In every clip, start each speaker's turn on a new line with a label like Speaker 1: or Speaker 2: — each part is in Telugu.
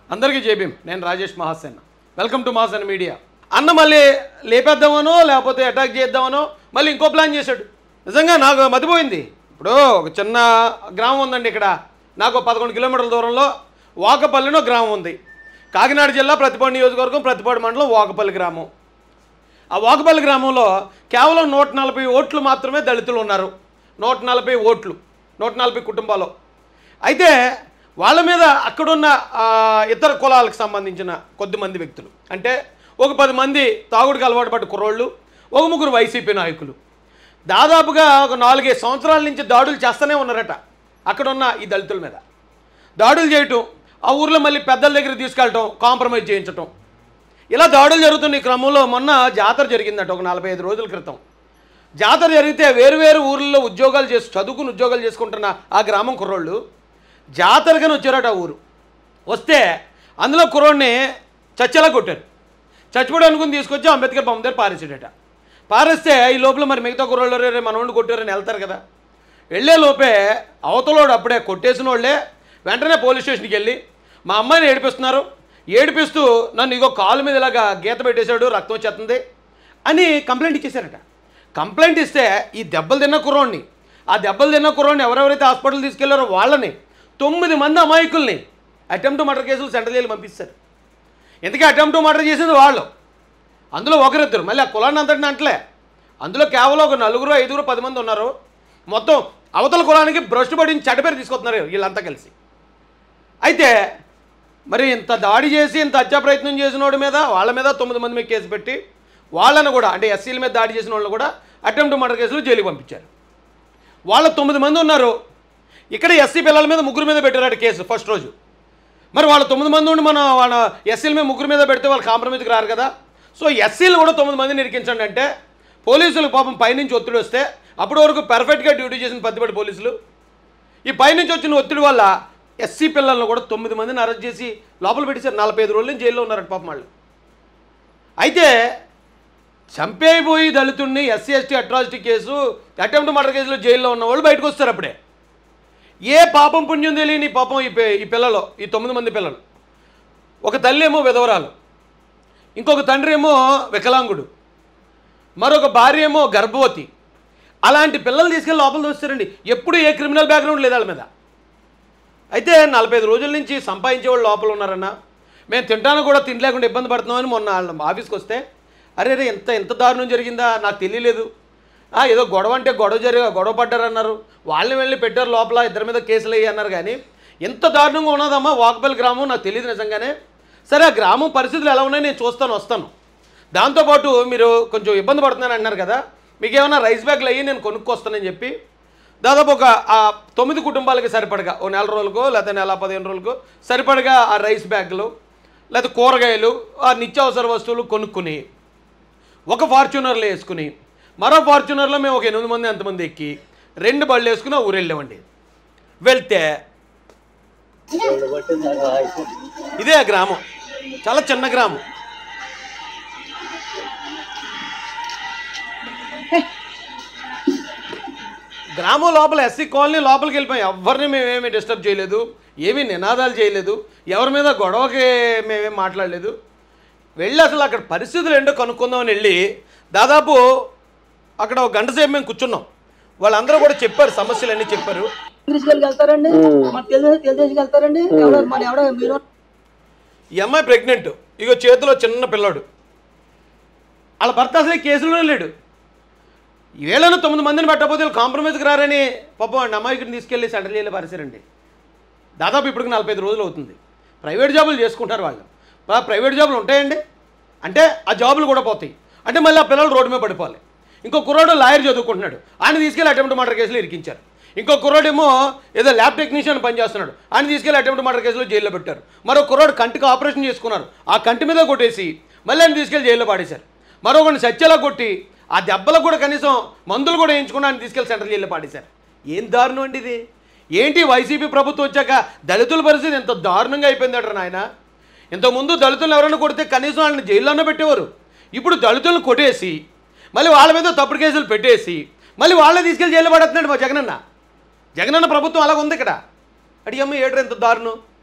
Speaker 1: అందరికీ జేబీం నేను Rajesh Mahasen welcome to Mahasen media అన్న మళ్ళీ లేపేద్దామనో లేకపోతే అటాక్ చేద్దామనో మళ్ళీ ఇంకో ప్లాన్ చేశాడు నిజంగా నాకు మతిపోయింది ఇప్పుడు ఒక చిన్న గ్రామం ఉందండి ఇక్కడ నాకు పదకొండు కిలోమీటర్ల దూరంలో వాకపల్లినో గ్రామం ఉంది కాకినాడ జిల్లా ప్రతిపాడు నియోజకవర్గం ప్రతిపాడు మండలం వాకపల్లి గ్రామం ఆ వాకపల్లి గ్రామంలో కేవలం నూట నలభై ఓట్లు మాత్రమే దళితులు ఉన్నారు నూట నలభై ఓట్లు నూట నలభై కుటుంబాలు అయితే వాళ్ళ మీద అక్కడున్న ఆ, ఇతర కులాలకు సంబంధించిన కొద్దిమంది వ్యక్తులు అంటే ఒక పది మంది తాగుడికి అలవాటు పడ్డ కుర్రోళ్ళు ఒక ముగ్గురు వైసీపీ నాయకులు దాదాపుగా ఒక నాలుగైదు సంవత్సరాల నుంచి దాడులు చేస్తూనే ఉన్నారట అక్కడున్న ఈ దళితుల మీద దాడులు చేయటం ఆ ఊర్లో మళ్ళీ పెద్దల దగ్గర తీసుకెళ్ళటం కాంప్రమైజ్ చేయించటం ఇలా దాడులు జరుగుతున్న ఈ క్రమంలో మొన్న జాతర జరిగిందట ఒక నలభై ఐదు రోజుల క్రితం జాతర జరిగితే వేరు వేరు ఊర్లలో ఉద్యోగాలు చేసి చదువుకుని ఉద్యోగాలు చేసుకుంటున్న ఆ గ్రామం కుర్రోళ్ళు జాతరగానే వచ్చారట ఆ ఊరు వస్తే అందులో కుర్రోడిని చచ్చేలా కొట్టారు చచ్చిపోయి అనుకుని తీసుకొచ్చి అంబేద్కర్ బొమ్మ దగ్గర పారేసాడట పారేస్తే ఈ లోపల మరి మిగతా కుర్రోళ్ళు రే మన వాళ్ళు కొట్టారని వెళ్తారు కదా వెళ్ళే లోపే అవతలోడు అప్పుడే కొట్టేసిన వాళ్ళే వెంటనే పోలీస్ స్టేషన్కి వెళ్ళి మా అమ్మాయిని ఏడిపిస్తున్నారు ఏడిపిస్తూ నన్ను ఇగో కాలు మీద ఇలాగా గీత పెట్టేశాడు రక్తం వచ్చేస్తుంది అని కంప్లైంట్ ఇచ్చేశారట కంప్లైంట్ ఇస్తే ఈ దెబ్బలు తిన్న కుర్రోడిని ఆ దెబ్బలు తిన్న కుర్రోడిని ఎవరెవరైతే హాస్పిటల్ తీసుకెళ్లారో వాళ్ళని తొమ్మిది మంది అమాయకుల్ని అటెంప్ట్ మర్డర్ కేసులు సెంట్రల్ జైలు పంపిస్తారు ఎందుకే అటెంప్ట్ మర్డర్ చేసింది వాళ్ళు అందులో ఒకరిద్దరు మళ్ళీ ఆ కులాన్ని అంతటిని అంటలే అందులో కేవలం ఒక నలుగురు ఐదుగురు పది మంది ఉన్నారు మొత్తం అవతల కులానికి భ్రష్టు పడిన చెడ్డపేరు తీసుకొస్తున్నారు వీళ్ళంతా కలిసి అయితే మరి ఇంత దాడి చేసి ఇంత హత్యా ప్రయత్నం చేసిన వాడి మీద వాళ్ళ మీద తొమ్మిది మంది మీద కేసు పెట్టి వాళ్ళని కూడా అంటే ఎస్సీల మీద దాడి చేసిన వాళ్ళని కూడా అటెంప్ట్ మర్డర్ కేసులు జైలుకి పంపించారు వాళ్ళ తొమ్మిది మంది ఉన్నారు ఇక్కడ ఎస్సీ పిల్లల మీద ముగ్గురు మీద పెట్టారట కేసు ఫస్ట్ రోజు మరి వాళ్ళ తొమ్మిది మంది ఉండి మనం వాళ్ళ ఎస్సీల మీద ముగ్గురు మీద పెడితే వాళ్ళు కాంప్రమైజ్కి రారు కదా సో ఎస్సీలు కూడా తొమ్మిది మందిని ఇరికించండి అంటే పోలీసులు పాపం పైనుంచి ఒత్తిడి వస్తే అప్పటి వరకు పర్ఫెక్ట్గా డ్యూటీ చేసిన పత్తిపడి పోలీసులు ఈ పైనుంచి వచ్చిన ఒత్తిడి వల్ల ఎస్సీ పిల్లలను కూడా తొమ్మిది మందిని అరెస్ట్ చేసి లోపల పెట్టేశారు నలభై ఐదు రోజులు జైల్లో ఉన్నారట పాపం వాళ్ళు అయితే చంపేయబోయి దళితుడిని SC ST atrocity case attempt murder కేసులో జైల్లో ఉన్న వాళ్ళు బయటకు వస్తారు అప్పుడే ఏ పాపం పుణ్యం తెలియని పాపం ఈ పి- ఈ పిల్లలు ఈ తొమ్మిది మంది పిల్లలు ఒక తల్లి ఏమో విధవరాలు ఇంకొక తండ్రి ఏమో వికలాంగుడు మరొక భార్య ఏమో గర్భవతి అలాంటి పిల్లలు తీసుకెళ్ళి లోపల దోస్తారండి ఎప్పుడు ఏ క్రిమినల్ బ్యాక్గ్రౌండ్ లేదు వాళ్ళ మీద అయితే నలభై ఐదు రోజుల నుంచి సంపాదించే వాళ్ళు లోపల ఉన్నారన్న మేము తింటాను కూడా తినలేకుండా ఇబ్బంది పడుతున్నామని మొన్న వాళ్ళ ఆఫీస్కి వస్తే అరే రే ఎంత ఎంత దారుణం జరిగిందా నాకు తెలియలేదు ఆ, ఏదో గొడవ అంటే గొడవ జరిగా గొడవ పడ్డారన్నారు వాళ్ళని వెళ్ళి పెట్టారు లోపల ఇద్దరి మీద కేసులు అయ్యి అన్నారు కానీ ఎంత దారుణంగా ఉన్నదమ్మా వాకపల్లి గ్రామం నాకు తెలియదు నిజంగానే సరే ఆ గ్రామం పరిస్థితులు ఎలా ఉన్నాయో నేను చూస్తాను వస్తాను దాంతోపాటు మీరు కొంచెం ఇబ్బంది పడుతున్నాను అంటున్నారు కదా మీకు ఏమైనా రైస్ బ్యాగ్లు అయ్యి నేను కొనుక్కొస్తానని చెప్పి దాదాపు ఒక ఆ తొమ్మిది కుటుంబాలకి సరిపడగా ఓ నెల రోజులకో లేకపోతే నెల పదిహేను రోజులకో సరిపడగా ఆ రైస్ బ్యాగులు లేకపోతే కూరగాయలు ఆ నిత్యావసర వస్తువులు కొనుక్కుని ఒక ఫార్చునర్లో వేసుకుని మరో ఫార్చునర్లో మేము ఒక ఎనిమిది మంది ఎంతమంది ఎక్కి రెండు బళ్ళు వేసుకుని ఆ ఊరు వెళ్ళామండి వెళ్తే ఇదే ఆ గ్రామం చాలా చిన్న గ్రామం గ్రామం లోపల ఎస్సీ కాలనీ లోపలికి వెళ్ళిపోయాం ఎవరిని మేమేమి డిస్టర్బ్ చేయలేదు ఏమీ నినాదాలు చేయలేదు ఎవరి మీద గొడవకి మేమేం మాట్లాడలేదు వెళ్ళి అసలు అక్కడ పరిస్థితులు ఏంటో కనుక్కుందామని వెళ్ళి దాదాపు అక్కడ ఒక గంట సేపు మేము కూర్చున్నాం వాళ్ళందరూ కూడా చెప్పారు సమస్యలు అన్నీ చెప్పారు
Speaker 2: తీసుకెళ్ళి వెళ్తారండి మన తెలుగు తెలుగు వెళ్తారండి ఎవడో మన ఎవడో మీరు
Speaker 1: ఈ అమ్మాయి ప్రెగ్నెంట్ ఇగో చేతిలో చిన్న పిల్లాడు వాళ్ళ భర్త అసలు ఈ కేసులోనే లేడు ఈవేళను తొమ్మిది మందిని పెట్టకపోతే వీళ్ళు కాంప్రమైజ్కి రారని పాపం వాడిని అమ్మాయికి తీసుకెళ్ళి సెంటర్ జైలు పరిచారండి దాదాపు ఇప్పటికి నలభై ఐదు రోజులు అవుతుంది ప్రైవేట్ జాబులు చేసుకుంటారు వాళ్ళు ఆ ప్రైవేట్ జాబులు ఉంటాయండి అంటే ఆ జాబులు కూడా పోతాయి అంటే మళ్ళీ ఆ పిల్లలు రోడ్డు మీద పడిపోవాలి ఇంకో కుర్రాడు లాయర్ చదువుకుంటున్నాడు ఆయన తీసుకెళ్ళి అటెంప్ట్ మర్డర్ కేసులో ఇరికించారు ఇంకో కుర్రాడేమో ఏదో ల్యాబ్ టెక్నీషియన్ పనిచేస్తున్నాడు ఆయన తీసుకెళ్ళి అటెంప్ట్ మర్డర్ కేసులో జైల్లో పెట్టారు మరో కుర్రాడు కంటికి ఆపరేషన్ చేసుకున్నారు ఆ కంటి మీద కొట్టేసి మళ్ళీ ఆయన తీసుకెళ్ళి జైల్లో పాడేశారు మరొకరిని సత్యలా కొట్టి ఆ దెబ్బలకు కూడా కనీసం మందులు కూడా వేయించుకుని ఆయన తీసుకెళ్ళి సెంట్రల్ జైల్లో పాడేశారు ఏం దారుణం అండి ఇది ఏంటి వైసీపీ ప్రభుత్వం వచ్చాక దళితుల పరిస్థితి ఎంత దారుణంగా అయిపోయిందట నాయన ఇంతకుముందు దళితులు ఎవరైనా కొడితే కనీసం వాళ్ళని జైల్లోనే పెట్టేవారు ఇప్పుడు దళితులను కొట్టేసి మళ్ళీ వాళ్ళ మీద తప్పుడు కేసులు పెట్టేసి మళ్ళీ వాళ్ళే తీసుకెళ్ళి జైల్లో పడేస్తున్నాడు మా జగనన్న జగనన్న ప్రభుత్వం అలాగ ఉంది ఇక్కడ అడిగమ్మ ఏడ్రు ఎంత దారుణం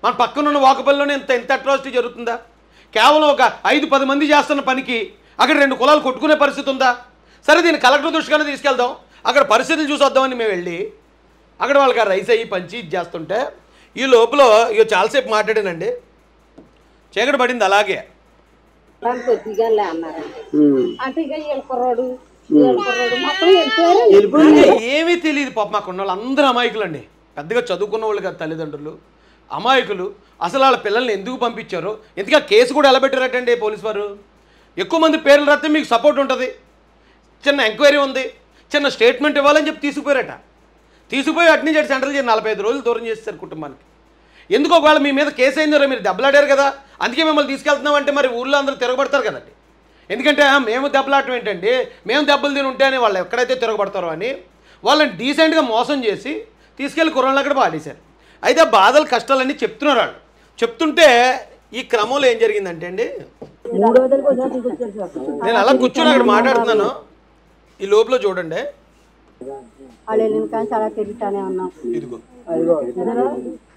Speaker 1: మన పక్కనున్న వాకపల్లిలోనే ఇంత ఇంత అట్రాసిటీ జరుగుతుందా కేవలం ఒక ఐదు పది మంది చేస్తున్న పనికి అక్కడ రెండు కులాలు కొట్టుకునే పరిస్థితి ఉందా సరే దీన్ని కలెక్టర్ దృష్టిగానే తీసుకెళ్దాం అక్కడ పరిస్థితులు చూసి వద్దామని మేము వెళ్ళి అక్కడ వాళ్ళకి ఆ రైస్ అయ్యి పంచి ఇది చేస్తుంటే ఈ లోపల ఇక చాలాసేపు మాట్లాడానండి చీకటి పడింది అలాగే
Speaker 3: దాని కొద్దిగానే అన్నారండి అంటే ఇక వీళ్ళ కుర్రాడు వీళ్ళ కుర్రాడు మొత్తం వెళ్ళిపోయారు
Speaker 1: ఏమీ తెలియదు పాప మాకు ఉన్న వాళ్ళందరూ అమాయకులండి పెద్దగా చదువుకున్న వాళ్ళు కాదు తల్లిదండ్రులు అమాయకులు అసలు వాళ్ళ పిల్లల్ని ఎందుకు పంపించారో ఎందుకు ఆ కేసు కూడా ఎలా పెట్టారటండి పోలీసు వారు ఎక్కువ మంది పేర్లు రాస్తే మీకు సపోర్ట్ ఉంటుంది చిన్న ఎంక్వైరీ ఉంది చిన్న స్టేట్మెంట్ ఇవ్వాలని చెప్పి తీసుకుపోయారట తీసుకుపోయి అటు నుంచి అటు సెంట్రల్ చేసి నలభై ఐదు రోజులు దూరం చేస్తారు కుటుంబానికి ఎందుకు ఒకవేళ మీ మీద కేసు అయిందో మీరు దెబ్బలాడారు కదా అందుకే మిమ్మల్ని తీసుకెళ్తున్నాం అంటే మరి ఊళ్ళో అందరూ తిరగబడతారు కదండి ఎందుకంటే "ఆ, మేము దెబ్బలాటం ఏంటండి మేము దెబ్బలు తిని ఉంటే అని వాళ్ళు ఎక్కడైతే తిరగబడతారో అని వాళ్ళని డీసెంట్గా మోసం చేసి తీసుకెళ్లి కుర్రాళ్ళు అక్కడ పాడేశారు అయితే ఆ బాధలు కష్టాలన్నీ చెప్తున్నారు వాళ్ళు చెప్తుంటే ఈ క్రమంలో ఏం జరిగిందంటే అండి
Speaker 2: మూడో దగ్గరికి వచ్చాక తీసుకొచ్చారు సార్
Speaker 1: నేను అలా కూర్చొని అక్కడ మాట్లాడుతున్నాను ఈ లోపల చూడండి
Speaker 3: వాళ్ళు వెళ్ళిన కానీ చాలా తిరుగుతానే ఉన్నాం
Speaker 1: ఇదిగో
Speaker 2: అదిగో చూసారా?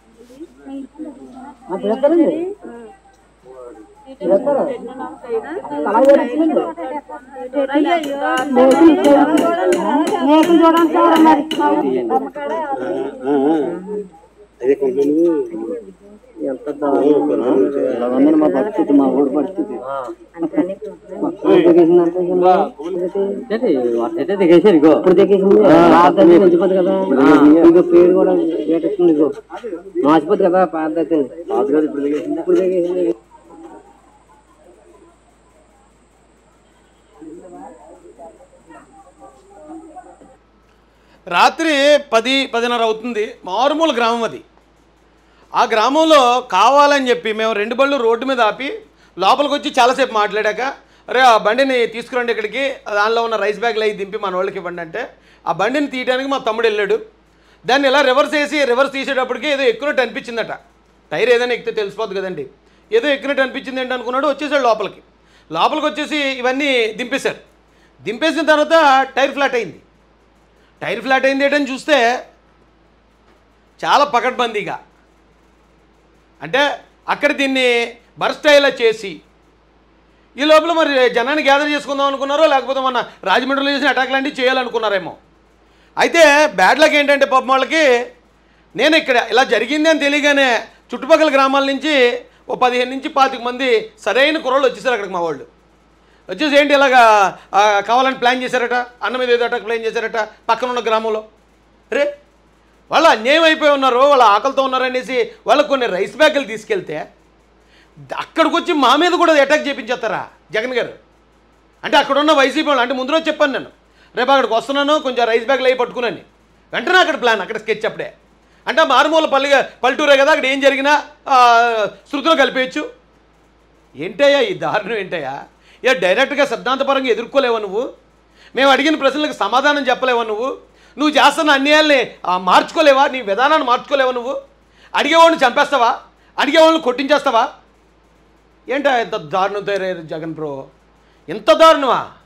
Speaker 2: ఆ, పిలుస్తారండి పిలుస్తారా? అలాగే వచ్చిందండి.
Speaker 3: మేకులు చూడండి సార్ మరి
Speaker 2: ఎంత దారుణం. ఇలా ఉందండి మా పరిస్థితి మా ఊరి పరిస్థితి ఇప్పుడు దిగేసింది పాత మంచిపోద్ది కదా ఇక పేరు కూడా పెట్టేస్తుంది ఇగో మార్చిపోద్ది కదా పాత ఇప్పుడు దిగేసింది ఇప్పుడు దిగేసింది
Speaker 1: రాత్రి పది పదిన్నర అవుతుంది మారుమూల గ్రామం అది ఆ గ్రామంలో కావాలని చెప్పి మేము రెండు బళ్ళు రోడ్డు మీద ఆపి లోపలికి వచ్చి చాలాసేపు మాట్లాడాక అరే ఆ బండిని తీసుకురండి ఇక్కడికి దానిలో ఉన్న రైస్ బ్యాగ్లు అవి దింపి మన వాళ్ళకి ఇవ్వండి అంటే ఆ బండిని తీయడానికి మా తమ్ముడు వెళ్ళాడు దాన్ని ఇలా రివర్స్ వేసి రివర్స్ తీసేటప్పటికి ఏదో ఎక్కునట్టు అనిపించిందట టైర్ ఏదైనా ఎక్కితే తెలిసిపోద్ది కదండి ఏదో ఎక్కినట్టు అనిపించింది ఏంటి అనుకున్నాడు వచ్చేసాడు లోపలికి లోపలికి వచ్చేసి ఇవన్నీ దింపేశారు దింపేసిన తర్వాత టైర్ ఫ్లాట్ అయింది టైర్ ఫ్లాట్ అయింది ఏంటని చూస్తే చాలా పకడ్బందీగా అంటే అక్కడ దీన్ని బర్స్టైలా చేసి ఈ లోపల మరి జనాన్ని గ్యాదర్ చేసుకుందాం అనుకున్నారో లేకపోతే మన రాజమండ్రిలో చేసిన అటాక్ లాంటివి చేయాలనుకున్నారేమో అయితే బ్యాడ్ లక్ ఏంటంటే పాపం వాళ్ళకి నేను ఇక్కడ ఇలా జరిగింది అని తెలియగానే చుట్టుపక్కల గ్రామాల నుంచి ఓ పదిహేను నుంచి పాతిక మంది సరైన కుర్రలు వచ్చేసారు అక్కడికి మా వాళ్ళు వచ్చేసి ఏంటి ఇలాగా ఆ, కావాలని ప్లాన్ చేశారట అన్న మీద ఏదో అటాక్ ప్లాన్ చేశారట పక్కన ఉన్న గ్రామంలో రే వాళ్ళు అన్యాయం అయిపోయి ఉన్నారు వాళ్ళు ఆకలితో ఉన్నారనేసి వాళ్ళకు కొన్ని రైస్ బ్యాగులు తీసుకెళ్తే అక్కడికి వచ్చి మా మీద కూడా అటాక్ చేయించేస్తారా జగన్ గారు అంటే అక్కడ ఉన్న వైసీపీ వాళ్ళు అంటే ముందు రోజు చెప్పాను నేను రేపు అక్కడికి వస్తున్నాను కొంచెం రైస్ బ్యాగ్లు అవి పట్టుకున్నాను వెంటనే అక్కడ ప్లాన్ అక్కడ స్కెచ్ అప్పుడే అంటే ఆ మారుమూల పల్లిగా పల్లెటూరే కదా అక్కడ ఏం జరిగినా ఆ, శృతిలో కలిపేయచ్చు ఏంటయ్యా ఈ దారుణం ఏంటయ్యా ఇక డైరెక్ట్గా సిద్ధాంతపరంగా ఎదుర్కోలేవా నువ్వు మేము అడిగిన ప్రశ్నలకు సమాధానం చెప్పలేవా నువ్వు నువ్వు చేస్తున్న అన్యాయాల్ని ఆ, మార్చుకోలేవా నీ విధానాన్ని మార్చుకోలేవా నువ్వు అడిగేవాడిని చంపేస్తావా అడిగేవాళ్ళని కొట్టించేస్తావా ఏంటా ఎంత దారుణం తయారయ్యారు జగన్ బ్రో ఎంత దారుణమా